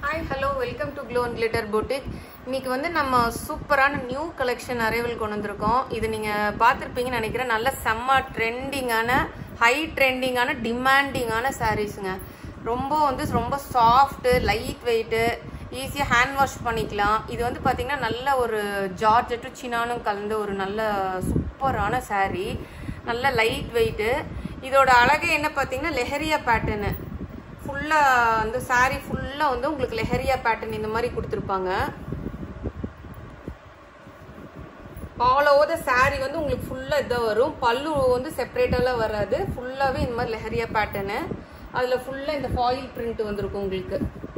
hi hello welcome to glow and glitter boutique இன்னைக்கு வந்து நம்ம சூப்பரான நியூ கலெக்ஷன் அரைவல் கொண்டு வந்திருக்கோம் இது நீங்கள் பார்த்துருப்பீங்கன்னு நினைக்கிறேன் நல்ல செம்ம ட்ரெண்டிங்கான ஹை ட்ரெண்டிங்கான டிமாண்டிங்கான சாரீஸுங்க ரொம்ப வந்து ரொம்ப சாஃப்ட்டு லைட் வெயிட்டு ஈஸியாக ஹேண்ட் வாஷ் பண்ணிக்கலாம் இது வந்து பார்த்தீங்கன்னா நல்ல ஒரு ஜார்ஜெட்டும் சினானும் கலந்த ஒரு நல்ல சூப்பரான saree நல்ல லைட் வெயிட்டு இதோட அழகு என்ன பார்த்தீங்கன்னா லெஹரியா பேட்டர்னு ஃபுல்லாக அந்த saree ஃபுல்லாக வந்து உங்களுக்கு லெஹரியா பேட்டர்ன் இந்த மாதிரி கொடுத்துருப்பாங்க ஆல் ஓவர் த saree வந்து உங்களுக்கு ஃபுல்லாக இதாக வரும் பல்லு வந்து செப்பரேட்டாலாம் வராது ஃபுல்லாகவே இந்த மாதிரி லெஹரியா பேட்டர்னு அதில் ஃபுல்லாக இந்த ஃபாயில் பிரிண்ட் வந்திருக்கும் உங்களுக்கு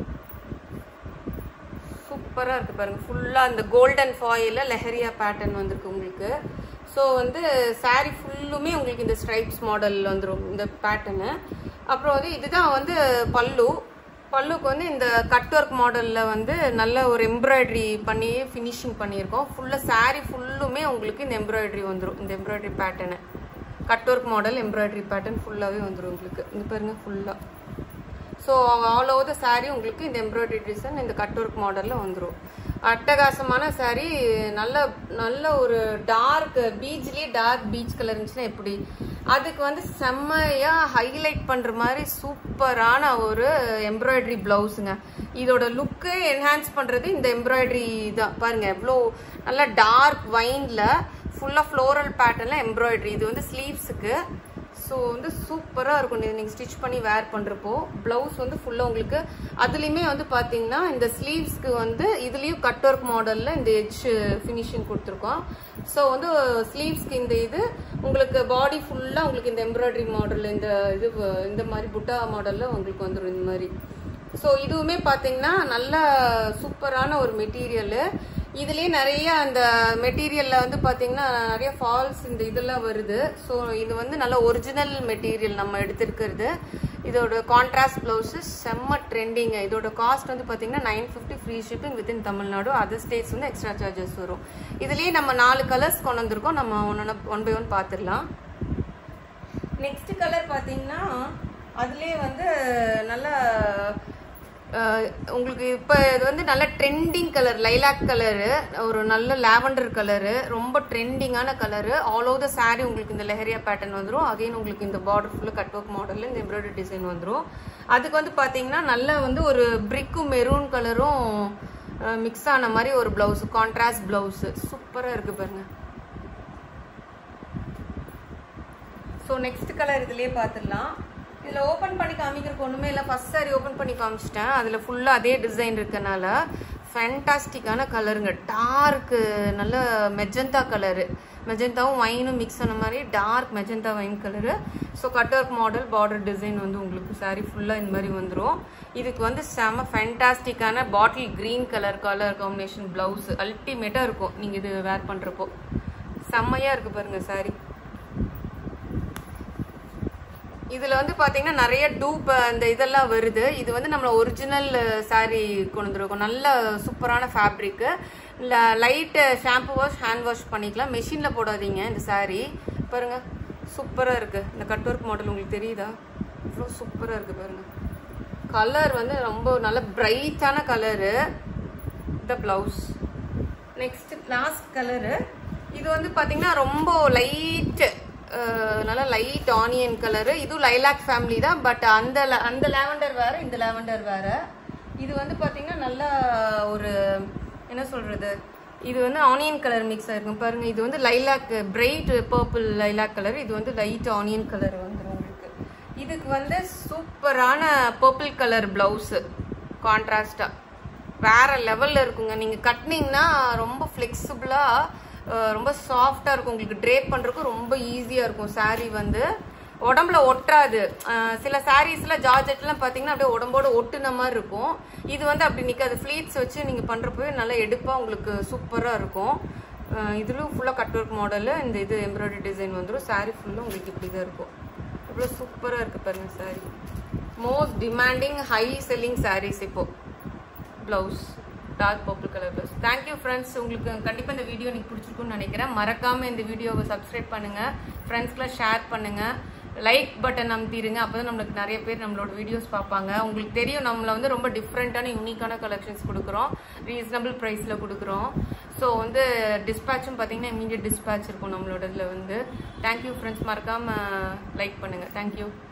சூப்பராக இருக்குது பாருங்கள் ஃபுல்லாக அந்த கோல்டன் ஃபாயிலில் லெஹரியா பேட்டர்ன் வந்திருக்கு உங்களுக்கு ஸோ வந்து saree ஃபுல்லுமே உங்களுக்கு இந்த ஸ்ட்ரைப்ஸ் மாடல் வந்துடும் இந்த பேட்டர்னு அப்புறம் வந்து இதுதான் வந்து பல்லு பல்லுக்கு வந்து இந்த கட் ஒர்க் மாடலில் வந்து நல்ல ஒரு எம்ப்ராய்டரி பண்ணி ஃபினிஷிங் பண்ணியிருக்கோம் ஃபுல்லாக saree ஃபுல்லுமே உங்களுக்கு இந்த எம்ப்ராய்டரி வந்துடும் இந்த embroidery pattern cut work model embroidery pattern ஃபுல்லாகவே வந்துடும் உங்களுக்கு இந்த பாருங்க ஃபுல்லாக so all over the saree உங்களுக்கு இந்த எம்ப்ராய்டரி டிசைன் இந்த கட் ஒர்க் மாடலில் வந்துடும் அட்டகாசமான saree நல்ல நல்ல ஒரு டார்க் பீச்லேயே டார்க் பீச் கலர் இருந்துச்சுன்னா எப்படி அதுக்கு வந்து செம்மையாக ஹைலைட் பண்ணுற மாதிரி சூப்பரான ஒரு எம்ப்ராய்டரி ப்ளவுஸுங்க இதோட லுக்கு என்ஹான்ஸ் பண்ணுறது இந்த எம்ப்ராய்டரி தான் பாருங்க எவ்வளோ நல்ல டார்க் வைனில் ஃபுல்லாக ஃப்ளோரல் பேட்டர்னில் எம்ப்ராய்டரி இது வந்து ஸ்லீவ்ஸுக்கு ஸோ வந்து சூப்பராக இருக்கும் இது நீங்கள் ஸ்டிச் பண்ணி வேர் பண்ணுறப்போ ப்ளவுஸ் வந்து ஃபுல்லாக உங்களுக்கு அதுலேயுமே வந்து பார்த்தீங்கன்னா இந்த ஸ்லீவ்ஸ்க்கு வந்து இதுலேயும் கட் ஒர்க் மாடலில் இந்த எட்ஜ் ஃபினிஷிங் கொடுத்துருக்கோம் ஸோ வந்து ஸ்லீவ்ஸ்க்கு இந்த இது உங்களுக்கு பாடி ஃபுல்லாக உங்களுக்கு இந்த எம்ப்ராய்டரி மாடல் இந்த இது இந்த மாதிரி புட்டா மாடலில் உங்களுக்கு வந்துடும் இந்த மாதிரி ஸோ இதுவுமே பார்த்தீங்கன்னா நல்ல சூப்பரான ஒரு மெட்டீரியலு இதுலேயே நிறைய அந்த மெட்டீரியலில் வந்து பார்த்தீங்கன்னா நிறைய ஃபால்ஸ் இந்த இதெல்லாம் வருது ஸோ இது வந்து நல்ல ஒரிஜினல் மெட்டீரியல் நம்ம எடுத்திருக்கிறது இதோட கான்ட்ராஸ்ட் ப்ளவுஸு செம்ம ட்ரெண்டிங்க இதோட காஸ்ட் வந்து பார்த்தீங்கன்னா nine fifty free shipping within Tamil Nadu other states வந்து எக்ஸ்ட்ரா சார்ஜஸ் வரும் இதுலேயே நம்ம நாலு கலர்ஸ் கொண்டு வந்திருக்கோம் நம்ம ஒன்று ஒன் பை ஒன் பார்த்துடலாம் நெக்ஸ்ட் கலர் பார்த்தீங்கன்னா அதுலேயே வந்து நல்ல உங்களுக்கு இப்போ இது வந்து நல்ல ட்ரெண்டிங் கலர் லைலாக் கலரு ஒரு நல்ல லாவெண்டர் கலரு ரொம்ப ட்ரெண்டிங்கான colour all over the saree உங்களுக்கு இந்த லெஹரியா பேட்டர்ன் வந்துடும் அகைன் உங்களுக்கு இந்த பார்டர் ஃபுல்லாக கட் ஒர்க் மாடலில் இந்த எம்ப்ராய்டரி டிசைன் வந்துடும் அதுக்கு வந்து பார்த்தீங்கன்னா நல்ல வந்து ஒரு பிரிக்கும் மெரூன் கலரும் மிக்ஸ் ஆன மாதிரி ஒரு ப்ளவுஸ் கான்ட்ராஸ்ட் ப்ளவுஸு சூப்பராக இருக்குது பாருங்க ஸோ நெக்ஸ்ட் கலர் இதுலேயே பார்த்துடலாம் இதில் ஓப்பன் பண்ணி காமிக்கிறதுக்கு ஒன்றுமே இல்லை ஃபஸ்ட் சாரி ஓப்பன் பண்ணி காமிச்சிட்டேன் அதில் ஃபுல்லாக அதே டிசைன் இருக்கனால ஃபேண்டாஸ்டிக்கான கலருங்க டார்க்கு நல்ல மெஜந்தா கலரு மெஜந்தாவும் வைனும் மிக்ஸ் ஆன மாதிரி dark magenta wine colour so cut work model border design வந்து உங்களுக்கு சாரீ ஃபுல்லாக இந்த மாதிரி வந்துடும் இதுக்கு வந்து செம ஃபேண்டாஸ்டிக்கான bottle green colour colour combination blouse அல்டிமேட்டாக இருக்கும் நீங்கள் இது வேர் பண்ணுறப்போ செம்மையாக இருக்குது பாருங்கள் சாரீ இதில் வந்து பார்த்தீங்கன்னா நிறைய டூப் அந்த இதெல்லாம் வருது இது வந்து நம்மள ஒரிஜினல் சாரீ கொண்டு வந்துருக்கோம் நல்ல சூப்பரான fabric light shampoo wash hand wash பண்ணிக்கலாம் மெஷினில் போடாதீங்க இந்த சாரீ பாருங்க சூப்பராக இருக்குது இந்த கட் ஒர்க் மாடல் உங்களுக்கு தெரியுதா இவ்வளோ சூப்பராக இருக்குது பாருங்க கலர் வந்து ரொம்ப நல்ல பிரைட்டான கலரு இந்த ப்ளவுஸ் நெக்ஸ்ட் லாஸ்ட் கலரு இது வந்து பார்த்தீங்கன்னா ரொம்ப லைட்டு நல்லா லைட் ஆனியன் கலரு இதுவும் லைலாக் ஃபேமிலி தான் பட் அந்த அந்த லேவண்டர் வேற இந்த லேவண்டர் வேற இது வந்து பார்த்தீங்கன்னா நல்லா ஒரு என்ன சொல்றது இது வந்து ஆனியன் கலர் மிக்ஸ் ஆயிருக்கும் பாருங்க இது வந்து lilac bright purple lilac colour இது வந்து லைட் ஆனியன் கலர் வந்துடும் உங்களுக்கு இதுக்கு வந்து சூப்பரான பர்பிள் கலர் பிளவுஸு கான்ட்ராஸ்டா வேற லெவல்ல இருக்குங்க நீங்க கட்டினீங்கன்னா ரொம்ப ஃப்ளெக்சிபிளாக ரொம்ப சாஃப்டாக இருக்கும் உங்களுக்கு ட்ரேப் பண்ணுறதுக்கு ரொம்ப ஈஸியாக இருக்கும் சாரீ வந்து உடம்புல ஒட்டாது சில சாரீஸ்லாம் ஜார்ஜெட்லாம் பார்த்தீங்கன்னா அப்படியே உடம்போட ஒட்டுன மாதிரி இருக்கும் இது வந்து அப்படி நிற்காது ஃப்ளீட்ஸ் வச்சு நீங்கள் பண்ணுறப்பவே நல்லா எடுப்பாக உங்களுக்கு சூப்பராக இருக்கும் இதுலேயும் ஃபுல்லாக கட் ஒர்க் மாடலு இந்த இது எம்ப்ராய்டரி டிசைன் வந்துடும் சாரீ ஃபுல்லாக உங்களுக்கு இப்படி தான் இருக்கும் இவ்வளோ சூப்பராக இருக்குது பாருங்கள் saree most demanding high selling sarees இப்போது blouse dark purple colour blouse thank you friends உங்களுக்கு கண்டிப்பாக இந்த வீடியோ எனக்கு பிடிச்சிருக்குன்னு நினைக்கிறேன் மறக்காமல் இந்த வீடியோவை சப்ஸ்கிரைப் பண்ணுங்கள் ஃப்ரெண்ட்ஸ்க்குலாம் ஷேர் பண்ணுங்கள் லைக் பட்டன் அமுத்திடுங்க அப்போ தான் நம்மளுக்கு நிறைய பேர் நம்மளோட வீடியோஸ் பார்ப்பாங்க உங்களுக்கு தெரியும் நம்மள வந்து ரொம்ப டிஃப்ரெண்ட்டான யூனிக்கான கலெக்ஷன்ஸ் கொடுக்குறோம் ரீசனபிள் ப்ரைஸில் கொடுக்குறோம் ஸோ வந்து டிஸ்பேச்சும் பார்த்தீங்கன்னா இமீடியட் டிஸ்பேச் இருக்கும் நம்மளோட இதில் வந்து தேங்க்யூ ஃப்ரெண்ட்ஸ் மறக்காமல் லைக் பண்ணுங்கள் தேங்க்யூ